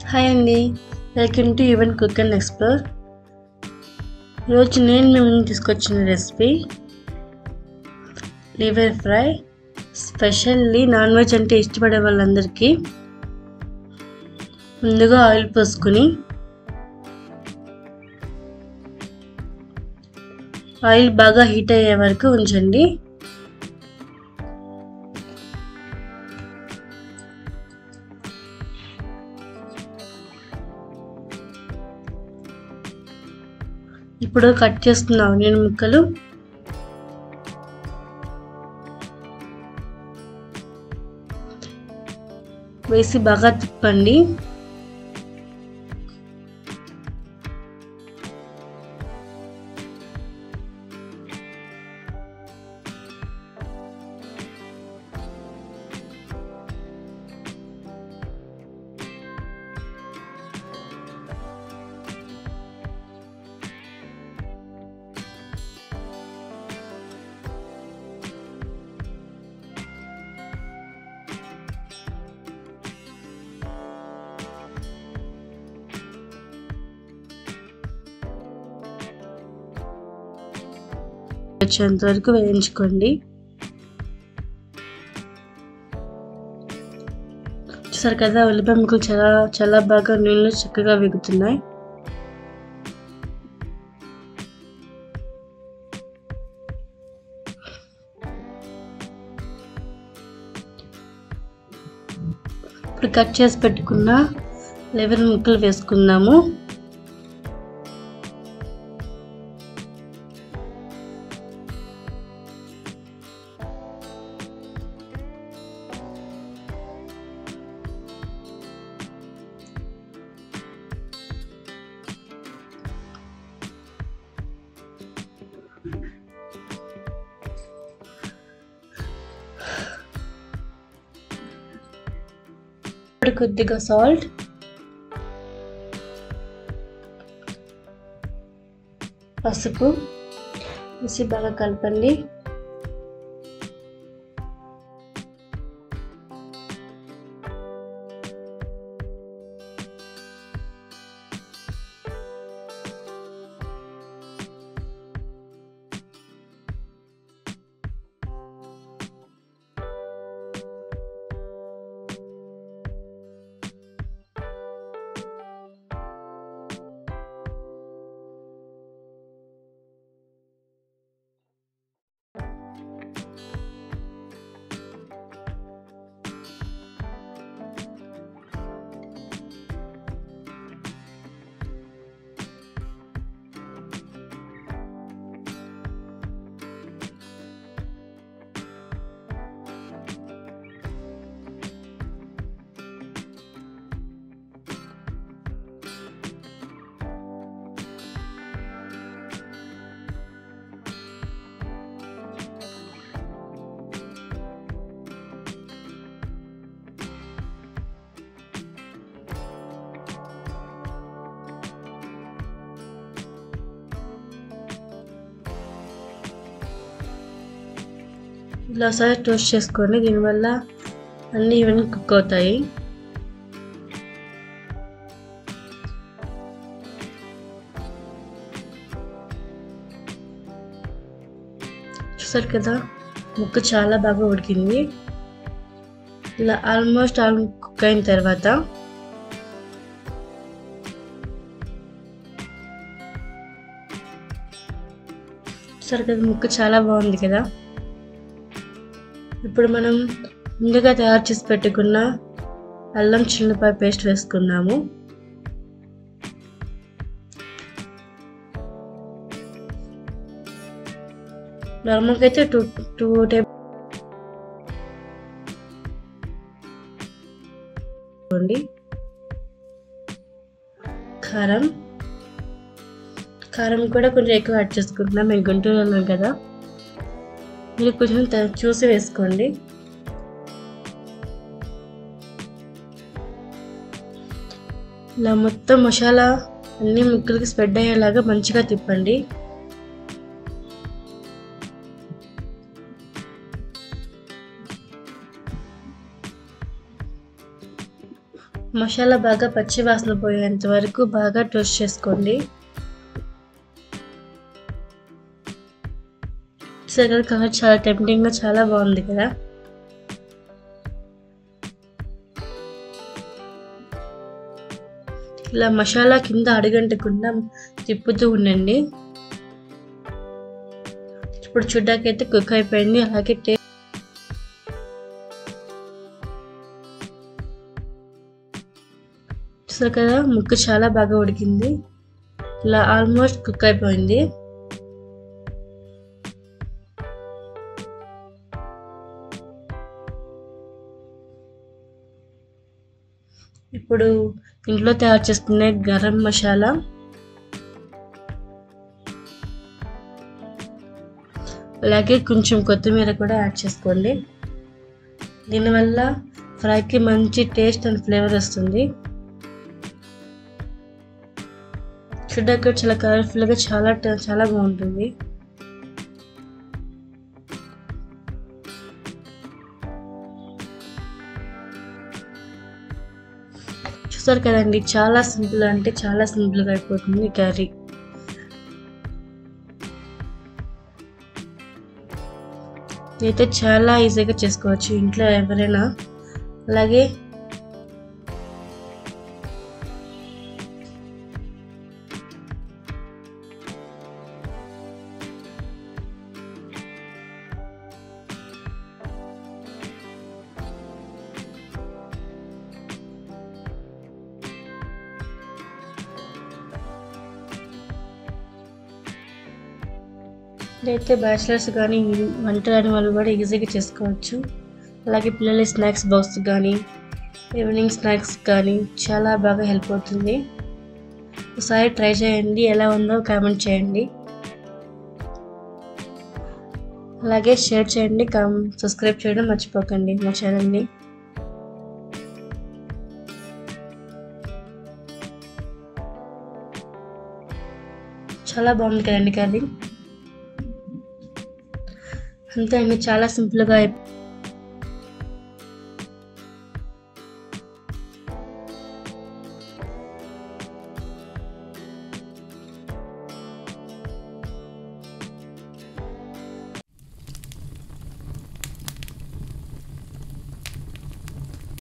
hi అండి welcome to even cook and explore ఈరోజు నేను మీ ముందు తీసుకొచ్చిన recipe liver fry specially non veg అంటే ఇష్టపడే వాళ్ళందరికీ ముందుగా ఆయిల్ పోసుకుని ఆయిల్ బాగా హీట్ అయ్యే వరకు ఉంచండి ఇప్పుడు కట్ చేసుకున్న ఆనియన్ ముక్కలు వేసి బాగా తిప్పండి వచ్చేంత వరకు వేయించుకోండి చూసారు కదా ఉల్లిపాయ ముక్కలు చాలా చాలా బాగా నీళ్ళు చక్కగా వేగుతున్నాయి ఇప్పుడు కట్ చేసి పెట్టుకున్న లెవెన్ ముక్కలు వేసుకుందాము ఇప్పుడు కొద్దిగా సాల్ట్ పసుపు వేసి బాగా కలపండి ఇలా ఒకసారి టోస్ట్ చేసుకోండి దీనివల్ల అన్నీ ఈవెన్ కుక్ అవుతాయి చూసారు కదా ముక్క చాలా బాగా ఉడికింది ఇలా ఆల్మోస్ట్ ఆల్ కుక్ అయిన తర్వాత చూసారు కదా ముక్క చాలా బాగుంది కదా ఇప్పుడు మనం ముందుగా తయారు చేసి పెట్టుకున్న అల్లం చిన్నపాయ పేస్ట్ వేసుకుందాము నార్మల్గా అయితే టూ టూ టేబుల్ కారం కారం కూడా కొంచెం ఎక్కువ యాడ్ చేసుకుంటున్నాం మేము గుంటూరు ఉన్నాం కదా మీరు కొంచెం చూసి వేసుకోండి ఇలా మొత్తం మసాలా అన్ని ముక్కలకి స్ప్రెడ్ అయ్యేలాగా మంచిగా తిప్పండి మసాలా బాగా పచ్చి వాసన పోయేంత వరకు బాగా టోస్ట్ చేసుకోండి చూసారు కదా కలర్ చాలా టెంప్టింగ్గా చాలా బాగుంది కదా ఇలా మసాలా కింద అడుగంటకుండా తిప్పుతూ ఉండండి ఇప్పుడు చూడ్డాకైతే కుక్ అయిపోయింది అలాగే టే చూసారు కదా ముక్క చాలా బాగా ఉడికింది ఇలా ఆల్మోస్ట్ కుక్ అయిపోయింది ఇప్పుడు ఇంట్లో తయారు చేసుకునే గరం మసాలా అలాగే కొంచెం కొత్తిమీర కూడా యాడ్ చేసుకోండి దీనివల్ల ఫ్రైకి మంచి టేస్ట్ అండ్ ఫ్లేవర్ వస్తుంది చూడడానికి చాలా కలర్ఫుల్గా చాలా చాలా బాగుంటుంది చూసారు కదండి చాలా సింపుల్ అంటే చాలా సింపుల్గా అయిపోతుంది కర్రీ అయితే చాలా ఈజీగా చేసుకోవచ్చు ఇంట్లో ఎవరైనా అలాగే ఇదైతే బ్యాచిలర్స్ కానీ వంట రాని వాళ్ళు కూడా ఈజీగా చేసుకోవచ్చు అలాగే పిల్లల స్నాక్స్ బాక్స్ కానీ ఈవినింగ్ స్నాక్స్ కానీ చాలా బాగా హెల్ప్ అవుతుంది ఒకసారి ట్రై చేయండి ఎలా ఉందో కామెంట్ చేయండి అలాగే షేర్ చేయండి కామ్ సబ్స్క్రైబ్ చేయడం మర్చిపోకండి మా ఛానల్ని చాలా బాగుంది కదండి కర్రీ అంతే అండి చాలా సింపుల్గా అయిపోయింది